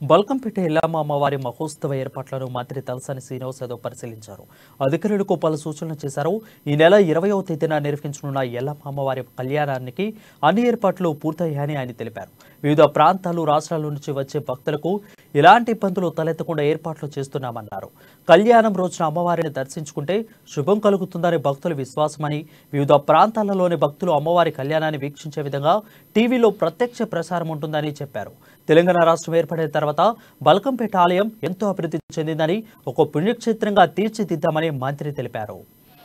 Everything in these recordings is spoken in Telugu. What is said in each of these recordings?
బల్కంపేట ఎల్లమ్మ అమ్మవారి మహోత్సవ ఏర్పాట్లను మంత్రి తలసాని శ్రీనివాస్ యాదవ్ పరిశీలించారు అధికారులకు పలు సూచనలు చేశారు ఈ నెల ఇరవయవ తేదీన నిర్వహించనున్న ఎల్లమ్మ అమ్మవారి కళ్యాణానికి అన్ని ఏర్పాట్లు పూర్తయ్యాయని ఆయన తెలిపారు వివిధ ప్రాంతాలు రాష్ట్రాల నుంచి వచ్చే భక్తులకు ఎలాంటి ఇబ్బందులు తలెత్తకుండా ఏర్పాట్లు చేస్తున్నామన్నారు కళ్యాణం రోజున అమ్మవారిని దర్శించుకుంటే శుభం కలుగుతుందని భక్తుల విశ్వాసమని వివిధ ప్రాంతాలలోని భక్తులు అమ్మవారి కళ్యాణాన్ని వీక్షించే విధంగా టీవీలో ప్రత్యక్ష ప్రసారం ఉంటుందని చెప్పారు తెలంగాణ రాష్ట్రం ఏర్పడిన తర్వాత బల్కంపేట ఆలయం ఎంతో అభివృద్ధి చెందిందని ఒక పుణ్యక్షేత్రంగా తీర్చిదిద్దామని మంత్రి తెలిపారు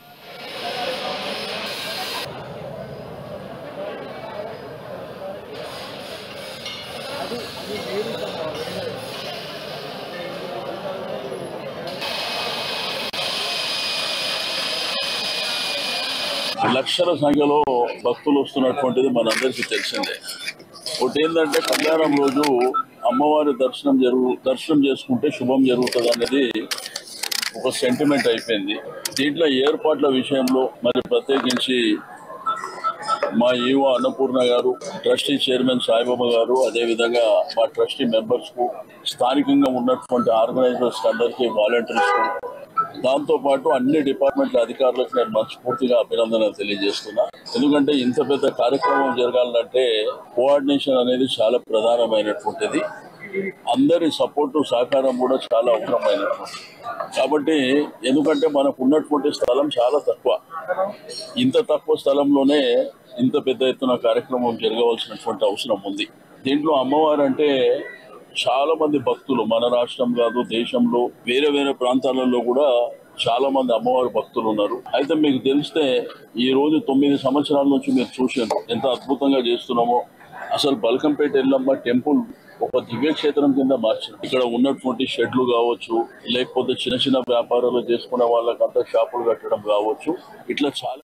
లక్షల సంఖ్యలో భక్తులు వస్తున్నటువంటిది మనందరికీ తెలిసిందే ఒకటి ఏంటంటే కళ్యాణం రోజు అమ్మవారి దర్శనం జరుగు దర్శనం చేసుకుంటే శుభం జరుగుతుంది అనేది ఒక సెంటిమెంట్ అయిపోయింది దీంట్లో ఏర్పాట్ల విషయంలో మరి ప్రత్యేకించి మా ఈవో అన్నపూర్ణ గారు ట్రస్టీ చైర్మన్ సాయిబాబా గారు అదేవిధంగా మా ట్రస్టీ మెంబర్స్ కు స్థానికంగా ఉన్నటువంటి ఆర్గనైజర్స్ అందరికీ వాలంటీర్స్ దాంతో పాటు అన్ని డిపార్ట్మెంట్ల అధికారులకు నేను మనస్ఫూర్తిగా అభినందనలు తెలియజేస్తున్నా ఎందుకంటే ఇంత పెద్ద కార్యక్రమం జరగాలంటే కోఆర్డినేషన్ అనేది చాలా ప్రధానమైనటువంటిది అందరి సపోర్టు సహకారం కూడా చాలా అవసరమైనటువంటి కాబట్టి ఎందుకంటే మనకు ఉన్నటువంటి స్థలం చాలా తక్కువ ఇంత తక్కువ స్థలంలోనే ఇంత పెద్ద ఎత్తున కార్యక్రమం జరగవలసినటువంటి అవసరం ఉంది దీంట్లో అమ్మవారు అంటే చాలా మంది భక్తులు మన రాష్ట్రం కాదు దేశంలో వేరే వేరే ప్రాంతాలలో కూడా చాలా మంది అమ్మవారి భక్తులు ఉన్నారు అయితే మీకు తెలిస్తే ఈ రోజు తొమ్మిది సంవత్సరాల నుంచి మీరు చూసారు ఎంత అద్భుతంగా చేస్తున్నామో అసలు బల్కంపేట ఎల్లమ్మ టెంపుల్ ఒక దివ్యక్షేత్రం కింద మార్చింది ఇక్కడ ఉన్నటువంటి షెడ్లు కావచ్చు లేకపోతే చిన్న చిన్న వ్యాపారాలు చేసుకునే వాళ్ళకంతా షాపులు కట్టడం కావచ్చు ఇట్లా చాలా